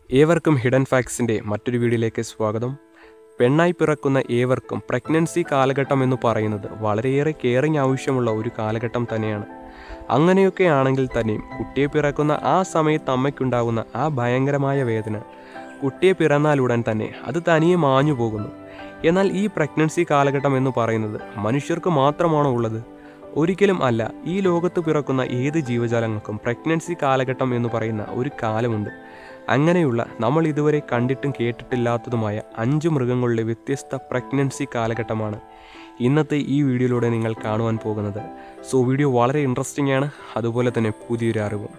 ഏവർക്കും ഹിഡൻ ഫാക്ട്സിൻ്റെ മറ്റൊരു വീഡിയോയിലേക്ക് സ്വാഗതം പെണ്ണായി പിറക്കുന്ന ഏവർക്കും പ്രഗ്നൻസി കാലഘട്ടം എന്ന് പറയുന്നത് വളരെയേറെ കെയറിങ് ആവശ്യമുള്ള ഒരു കാലഘട്ടം തന്നെയാണ് അങ്ങനെയൊക്കെ ആണെങ്കിൽ തന്നെയും കുട്ടിയെ പിറക്കുന്ന ആ സമയത്ത് അമ്മയ്ക്കുണ്ടാകുന്ന ആ ഭയങ്കരമായ വേദന കുട്ടിയെ പിറന്നാലുടൻ തന്നെ അത് തനിയെ മാഞ്ഞു പോകുന്നു എന്നാൽ ഈ പ്രഗ്നൻസി കാലഘട്ടം എന്ന് പറയുന്നത് മനുഷ്യർക്ക് മാത്രമാണോ ഉള്ളത് ഒരിക്കലും അല്ല ഈ ലോകത്ത് പിറക്കുന്ന ഏത് ജീവജാലങ്ങൾക്കും പ്രഗ്നൻസി കാലഘട്ടം എന്ന് പറയുന്ന ഒരു കാലമുണ്ട് അങ്ങനെയുള്ള നമ്മൾ ഇതുവരെ കണ്ടിട്ടും കേട്ടിട്ടില്ലാത്തതുമായ അഞ്ച് മൃഗങ്ങളുടെ വ്യത്യസ്ത പ്രഗ്നൻസി കാലഘട്ടമാണ് ഇന്നത്തെ ഈ വീഡിയോയിലൂടെ നിങ്ങൾ കാണുവാൻ പോകുന്നത് സോ വീഡിയോ വളരെ ഇൻട്രസ്റ്റിംഗ് ആണ് അതുപോലെ തന്നെ പുതിയൊരു അറിവും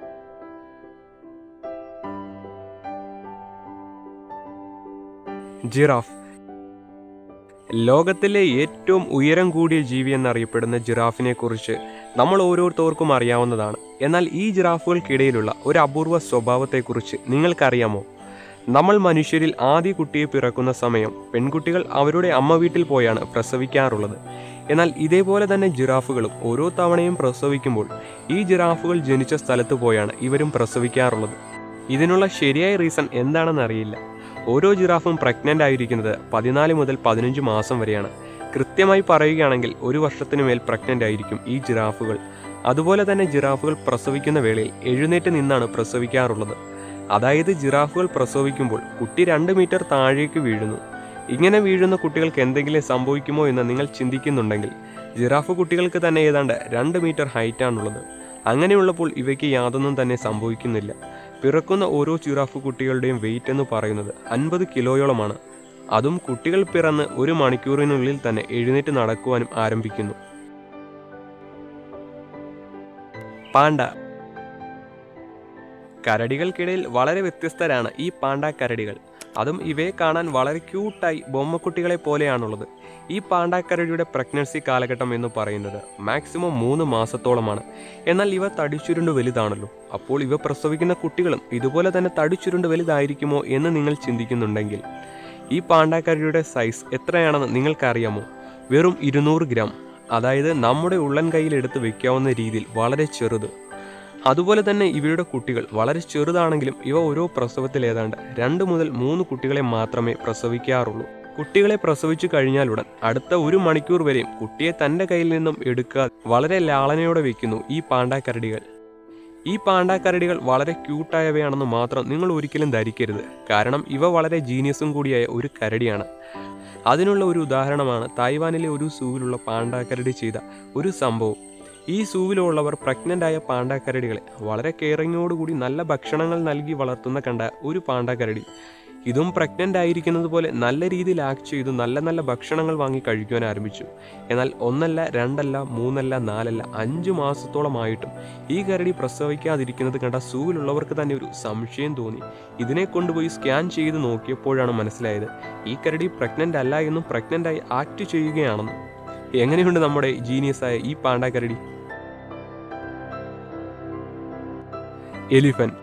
ജിറാഫ് ലോകത്തിലെ ഏറ്റവും ഉയരം കൂടിയ ജീവി എന്നറിയപ്പെടുന്ന ജിറാഫിനെ കുറിച്ച് നമ്മൾ ഓരോരുത്തർക്കും അറിയാവുന്നതാണ് എന്നാൽ ഈ ജിറാഫുകൾക്കിടയിലുള്ള ഒരു അപൂർവ സ്വഭാവത്തെക്കുറിച്ച് നിങ്ങൾക്കറിയാമോ നമ്മൾ മനുഷ്യരിൽ ആദ്യ കുട്ടിയെ പിറക്കുന്ന സമയം പെൺകുട്ടികൾ അവരുടെ അമ്മ വീട്ടിൽ പോയാണ് പ്രസവിക്കാറുള്ളത് എന്നാൽ ഇതേപോലെ തന്നെ ജിറാഫുകളും ഓരോ തവണയും പ്രസവിക്കുമ്പോൾ ഈ ജിറാഫുകൾ ജനിച്ച സ്ഥലത്ത് പോയാണ് ഇവരും പ്രസവിക്കാറുള്ളത് ഇതിനുള്ള ശരിയായ റീസൺ എന്താണെന്ന് അറിയില്ല ഓരോ ജിറാഫും പ്രഗ്നൻ്റ് ആയിരിക്കുന്നത് പതിനാല് മുതൽ പതിനഞ്ച് മാസം വരെയാണ് കൃത്യമായി പറയുകയാണെങ്കിൽ ഒരു വർഷത്തിനു മേൽ പ്രഗ്നൻ്റ് ആയിരിക്കും ഈ ജിറാഫുകൾ അതുപോലെ തന്നെ ജിറാഫുകൾ പ്രസവിക്കുന്ന വേളയിൽ എഴുന്നേറ്റ് നിന്നാണ് പ്രസവിക്കാറുള്ളത് അതായത് ജിറാഫുകൾ പ്രസവിക്കുമ്പോൾ കുട്ടി രണ്ട് മീറ്റർ താഴേക്ക് വീഴുന്നു ഇങ്ങനെ വീഴുന്ന കുട്ടികൾക്ക് എന്തെങ്കിലും സംഭവിക്കുമോ എന്ന് നിങ്ങൾ ചിന്തിക്കുന്നുണ്ടെങ്കിൽ ജിറാഫ് കുട്ടികൾക്ക് തന്നെ ഏതാണ്ട് രണ്ട് മീറ്റർ ഹൈറ്റാണുള്ളത് അങ്ങനെയുള്ളപ്പോൾ ഇവയ്ക്ക് യാതൊന്നും തന്നെ സംഭവിക്കുന്നില്ല പിറക്കുന്ന ഓരോ ജിറാഫ് കുട്ടികളുടെയും വെയിറ്റ് എന്ന് പറയുന്നത് അൻപത് കിലോയോളമാണ് അതും കുട്ടികൾ പിറന്ന് ഒരു മണിക്കൂറിനുള്ളിൽ തന്നെ എഴുന്നേറ്റ് നടക്കുവാനും ആരംഭിക്കുന്നു പാണ്ട കരടികൾക്കിടയിൽ വളരെ വ്യത്യസ്തരാണ് ഈ പാണ്ട കരടികൾ അതും ഇവയെ കാണാൻ വളരെ ക്യൂട്ടായി ബൊമ്മക്കുട്ടികളെ പോലെയാണുള്ളത് ഈ പാണ്ടാക്കരടിയുടെ പ്രഗ്നൻസി കാലഘട്ടം എന്ന് പറയുന്നത് മാക്സിമം മൂന്ന് മാസത്തോളമാണ് എന്നാൽ ഇവ തടിച്ചുരുണ്ട് വലുതാണല്ലോ അപ്പോൾ ഇവ പ്രസവിക്കുന്ന കുട്ടികളും ഇതുപോലെ തന്നെ തടിച്ചുരുണ്ട് വലുതായിരിക്കുമോ എന്ന് നിങ്ങൾ ചിന്തിക്കുന്നുണ്ടെങ്കിൽ ഈ പാണ്ടാക്കരടിയുടെ സൈസ് എത്രയാണെന്ന് നിങ്ങൾക്കറിയാമോ വെറും ഇരുന്നൂറ് ഗ്രാം അതായത് നമ്മുടെ ഉള്ളൻ കയ്യിൽ എടുത്ത് വെക്കാവുന്ന രീതിയിൽ വളരെ ചെറുത് അതുപോലെ തന്നെ ഇവയുടെ കുട്ടികൾ വളരെ ചെറുതാണെങ്കിലും ഇവ ഓരോ പ്രസവത്തിൽ ഏതാണ്ട് രണ്ട് മുതൽ മൂന്ന് കുട്ടികളെ മാത്രമേ പ്രസവിക്കാറുള്ളൂ കുട്ടികളെ പ്രസവിച്ചു കഴിഞ്ഞാലുടൻ അടുത്ത ഒരു മണിക്കൂർ വരെയും കുട്ടിയെ തൻ്റെ കയ്യിൽ നിന്നും എടുക്കാതെ വളരെ ലാളനയോടെ വെക്കുന്നു ഈ പാണ്ടാക്കരടികൾ ഈ പാണ്ടാക്കരടികൾ വളരെ ക്യൂട്ടായവയാണെന്ന് മാത്രം നിങ്ങൾ ഒരിക്കലും ധരിക്കരുത് കാരണം ഇവ വളരെ ജീനിയസും കൂടിയായ ഒരു കരടിയാണ് അതിനുള്ള ഒരു ഉദാഹരണമാണ് തായ്വാനിലെ ഒരു സൂവിലുള്ള പാണ്ടാക്കരടി ചെയ്ത ഒരു സംഭവം ഈ സൂവിലുള്ളവർ പ്രഗ്നൻ്റ് ആയ പാണ്ടാക്കരടികളെ വളരെ കെയറിങ്ങോടുകൂടി നല്ല ഭക്ഷണങ്ങൾ നൽകി വളർത്തുന്ന കണ്ട ഒരു പാണ്ടാക്കരടി ഇതും പ്രഗ്നൻ്റ് ആയിരിക്കുന്നത് പോലെ നല്ല രീതിയിൽ ആക്ട് ചെയ്തു നല്ല നല്ല ഭക്ഷണങ്ങൾ വാങ്ങി കഴിക്കുവാൻ ആരംഭിച്ചു എന്നാൽ ഒന്നല്ല രണ്ടല്ല മൂന്നല്ല നാലല്ല അഞ്ച് മാസത്തോളമായിട്ടും ഈ കരടി പ്രസവിക്കാതിരിക്കുന്നത് കണ്ട സൂവിലുള്ളവർക്ക് തന്നെ ഒരു സംശയം തോന്നി ഇതിനെ കൊണ്ടുപോയി സ്കാൻ ചെയ്ത് നോക്കിയപ്പോഴാണ് മനസ്സിലായത് ഈ കരടി പ്രഗ്നൻ്റ് അല്ല എന്നും പ്രഗ്നൻ്റ് ആയി ആക്ട് ചെയ്യുകയാണെന്നും എങ്ങനെയുണ്ട് നമ്മുടെ ജീനിയസായ ഈ പാണ്ടാക്കരടി എലിഫൻ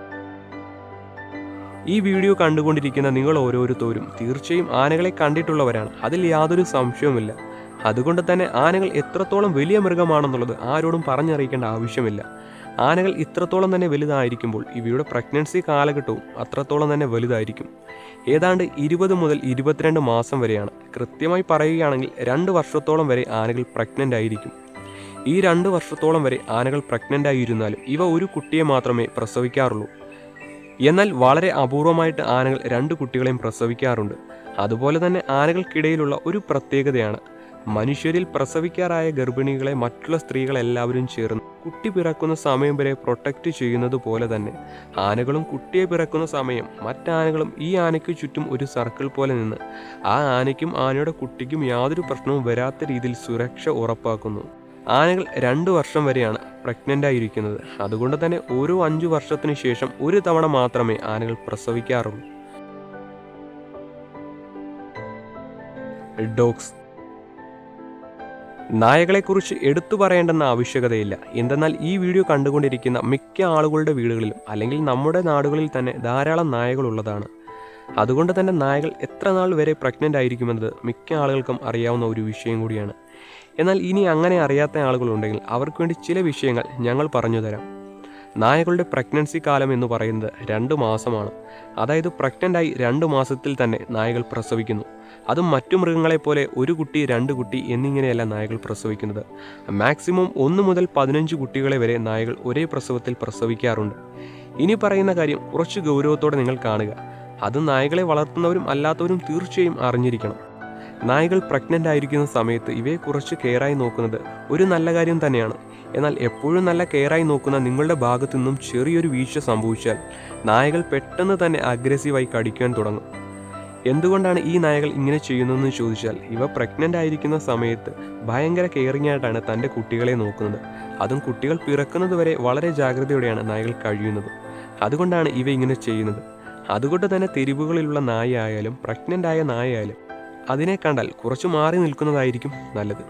ഈ വീഡിയോ കണ്ടുകൊണ്ടിരിക്കുന്ന നിങ്ങൾ ഓരോരുത്തരും തീർച്ചയായും ആനകളെ കണ്ടിട്ടുള്ളവരാണ് അതിൽ യാതൊരു സംശയവുമില്ല അതുകൊണ്ട് തന്നെ ആനകൾ എത്രത്തോളം വലിയ മൃഗമാണെന്നുള്ളത് ആരോടും പറഞ്ഞറിയിക്കേണ്ട ആവശ്യമില്ല ആനകൾ ഇത്രത്തോളം തന്നെ വലുതായിരിക്കുമ്പോൾ ഇവയുടെ പ്രഗ്നൻസി കാലഘട്ടവും അത്രത്തോളം തന്നെ വലുതായിരിക്കും ഏതാണ്ട് ഇരുപത് മുതൽ ഇരുപത്തിരണ്ട് മാസം വരെയാണ് കൃത്യമായി പറയുകയാണെങ്കിൽ രണ്ട് വർഷത്തോളം വരെ ആനകൾ പ്രഗ്നൻ്റ് ആയിരിക്കും ഈ രണ്ട് വർഷത്തോളം വരെ ആനകൾ പ്രഗ്നൻ്റ് ആയിരുന്നാലും ഇവ ഒരു കുട്ടിയെ മാത്രമേ പ്രസവിക്കാറുള്ളൂ എന്നാൽ വളരെ അപൂർവമായിട്ട് ആനകൾ രണ്ട് കുട്ടികളെയും പ്രസവിക്കാറുണ്ട് അതുപോലെ തന്നെ ആനകൾക്കിടയിലുള്ള ഒരു പ്രത്യേകതയാണ് മനുഷ്യരിൽ പ്രസവിക്കാറായ ഗർഭിണികളെ മറ്റുള്ള സ്ത്രീകളെല്ലാവരും ചേർന്ന് കുട്ടി പിറക്കുന്ന സമയം വരെ പ്രൊട്ടക്റ്റ് ചെയ്യുന്നത് പോലെ തന്നെ ആനകളും കുട്ടിയെ പിറക്കുന്ന സമയം മറ്റാനകളും ഈ ആനയ്ക്ക് ചുറ്റും ഒരു സർക്കിൾ പോലെ നിന്ന് ആ ആനയ്ക്കും ആനയുടെ കുട്ടിക്കും യാതൊരു പ്രശ്നവും വരാത്ത രീതിയിൽ സുരക്ഷ ഉറപ്പാക്കുന്നു ആനകൾ രണ്ട് വർഷം വരെയാണ് പ്രഗ്നൻ്റ് ആയിരിക്കുന്നത് അതുകൊണ്ട് തന്നെ ഓരോ അഞ്ചു വർഷത്തിന് ശേഷം ഒരു തവണ മാത്രമേ ആനകൾ പ്രസവിക്കാറുള്ളൂ ഡോഗ്സ് നായകളെക്കുറിച്ച് എടുത്തു പറയേണ്ടെന്ന ആവശ്യകതയില്ല എന്തെന്നാൽ ഈ വീഡിയോ കണ്ടുകൊണ്ടിരിക്കുന്ന മിക്ക ആളുകളുടെ വീടുകളിലും അല്ലെങ്കിൽ നമ്മുടെ നാടുകളിൽ തന്നെ ധാരാളം നായകളുള്ളതാണ് അതുകൊണ്ട് തന്നെ നായകൾ എത്ര നാൾ വരെ പ്രഗ്നൻ്റ് ആയിരിക്കുമെന്നത് മിക്ക ആളുകൾക്കും അറിയാവുന്ന ഒരു വിഷയം കൂടിയാണ് എന്നാൽ ഇനി അങ്ങനെ അറിയാത്ത ആളുകളുണ്ടെങ്കിൽ അവർക്ക് വേണ്ടി ചില വിഷയങ്ങൾ ഞങ്ങൾ പറഞ്ഞു തരാം നായകളുടെ പ്രഗ്നൻസി കാലം എന്ന് പറയുന്നത് രണ്ട് മാസമാണ് അതായത് പ്രഗ്നൻ്റായി രണ്ട് മാസത്തിൽ തന്നെ നായകൾ പ്രസവിക്കുന്നു അതും മറ്റു മൃഗങ്ങളെ പോലെ ഒരു കുട്ടി രണ്ട് കുട്ടി എന്നിങ്ങനെയല്ല നായകൾ പ്രസവിക്കുന്നത് മാക്സിമം ഒന്ന് മുതൽ പതിനഞ്ച് കുട്ടികളെ വരെ നായകൾ ഒരേ പ്രസവത്തിൽ പ്രസവിക്കാറുണ്ട് ഇനി പറയുന്ന കാര്യം കുറച്ച് ഗൗരവത്തോടെ നിങ്ങൾ കാണുക അത് നായകളെ വളർത്തുന്നവരും അല്ലാത്തവരും തീർച്ചയായും അറിഞ്ഞിരിക്കണം നായകൾ പ്രഗ്നൻ്റ് ആയിരിക്കുന്ന സമയത്ത് ഇവയെ കുറച്ച് കെയറായി നോക്കുന്നത് ഒരു നല്ല കാര്യം തന്നെയാണ് എന്നാൽ എപ്പോഴും നല്ല കെയറായി നോക്കുന്ന നിങ്ങളുടെ ഭാഗത്തു നിന്നും ചെറിയൊരു വീഴ്ച സംഭവിച്ചാൽ നായകൾ പെട്ടെന്ന് തന്നെ അഗ്രസീവായി കടിക്കാൻ തുടങ്ങും എന്തുകൊണ്ടാണ് ഈ നായകൾ ഇങ്ങനെ ചെയ്യുന്നതെന്ന് ചോദിച്ചാൽ ഇവ പ്രഗ്നൻ്റ് ആയിരിക്കുന്ന സമയത്ത് ഭയങ്കര കെയറിംഗ് ആയിട്ടാണ് തൻ്റെ കുട്ടികളെ നോക്കുന്നത് അതും കുട്ടികൾ പിറക്കുന്നത് വരെ വളരെ ജാഗ്രതയോടെയാണ് നായകൾ കഴിയുന്നത് അതുകൊണ്ടാണ് ഇവ ഇങ്ങനെ ചെയ്യുന്നത് അതുകൊണ്ട് തന്നെ തെരുവുകളിലുള്ള നായ ആയാലും പ്രഗ്നൻ്റ് ആയ നായ ആയാലും അതിനെ കണ്ടാൽ കുറച്ച് മാറി നിൽക്കുന്നതായിരിക്കും നല്ലത്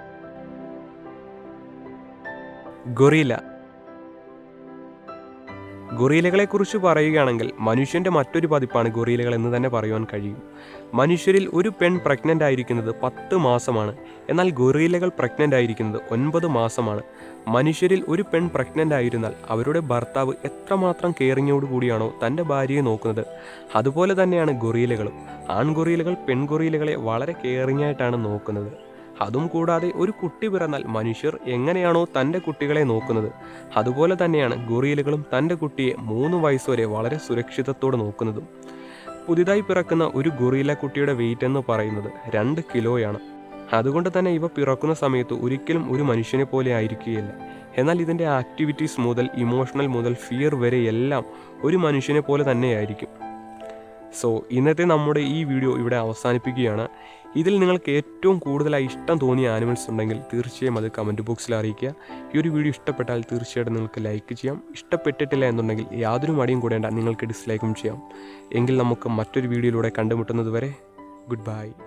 ഗൊറീല ഗൊറീലകളെക്കുറിച്ച് പറയുകയാണെങ്കിൽ മനുഷ്യൻ്റെ മറ്റൊരു പതിപ്പാണ് ഗൊറീലകൾ എന്ന് തന്നെ പറയുവാൻ കഴിയും മനുഷ്യരിൽ ഒരു പെൺ പ്രഗ്നൻ്റ് ആയിരിക്കുന്നത് പത്ത് മാസമാണ് എന്നാൽ ഗൊറീലകൾ പ്രഗ്നൻ്റ് ആയിരിക്കുന്നത് ഒൻപത് മാസമാണ് മനുഷ്യരിൽ ഒരു പെൺ പ്രഗ്നൻ്റ് ആയിരുന്നാൽ അവരുടെ ഭർത്താവ് എത്രമാത്രം കെയറിങ്ങോട് കൂടിയാണോ തൻ്റെ ഭാര്യയെ നോക്കുന്നത് അതുപോലെ തന്നെയാണ് ഗൊറീലകളും ആൺഗൊറീലകൾ പെൺഗൊറീലകളെ വളരെ കെയറിംഗ് ആയിട്ടാണ് നോക്കുന്നത് അതും കൂടാതെ ഒരു കുട്ടി പിറന്നാൽ മനുഷ്യർ എങ്ങനെയാണോ തൻ്റെ കുട്ടികളെ നോക്കുന്നത് അതുപോലെ തന്നെയാണ് ഗൊറീലകളും തൻ്റെ കുട്ടിയെ മൂന്ന് വയസ്സുവരെ വളരെ സുരക്ഷിതത്തോടെ നോക്കുന്നതും പുതിയതായി പിറക്കുന്ന ഒരു ഗൊറീല കുട്ടിയുടെ വെയിറ്റ് എന്ന് പറയുന്നത് രണ്ട് കിലോയാണ് അതുകൊണ്ട് തന്നെ ഇവ പിറക്കുന്ന സമയത്ത് ഒരിക്കലും ഒരു മനുഷ്യനെ പോലെ ആയിരിക്കുകയില്ല എന്നാൽ ഇതിൻ്റെ ആക്ടിവിറ്റീസ് മുതൽ ഇമോഷണൽ മുതൽ ഫിയർ വരെ എല്ലാം ഒരു മനുഷ്യനെ പോലെ തന്നെയായിരിക്കും സോ ഇന്നത്തെ നമ്മുടെ ഈ വീഡിയോ ഇവിടെ അവസാനിപ്പിക്കുകയാണ് ഇതിൽ നിങ്ങൾക്ക് ഏറ്റവും കൂടുതലായി ഇഷ്ടം തോന്നിയ ആനിമൽസ് ഉണ്ടെങ്കിൽ തീർച്ചയായും അത് കമൻറ്റ് ബോക്സിൽ അറിയിക്കുക ഈ ഒരു വീഡിയോ ഇഷ്ടപ്പെട്ടാൽ തീർച്ചയായിട്ടും നിങ്ങൾക്ക് ലൈക്ക് ചെയ്യാം ഇഷ്ടപ്പെട്ടിട്ടില്ല എന്നുണ്ടെങ്കിൽ യാതൊരു മടിയും കൂടേണ്ട നിങ്ങൾക്ക് ഡിസ്ലൈക്കും ചെയ്യാം എങ്കിൽ നമുക്ക് മറ്റൊരു വീഡിയോയിലൂടെ കണ്ടുമുട്ടുന്നത് വരെ ഗുഡ് ബൈ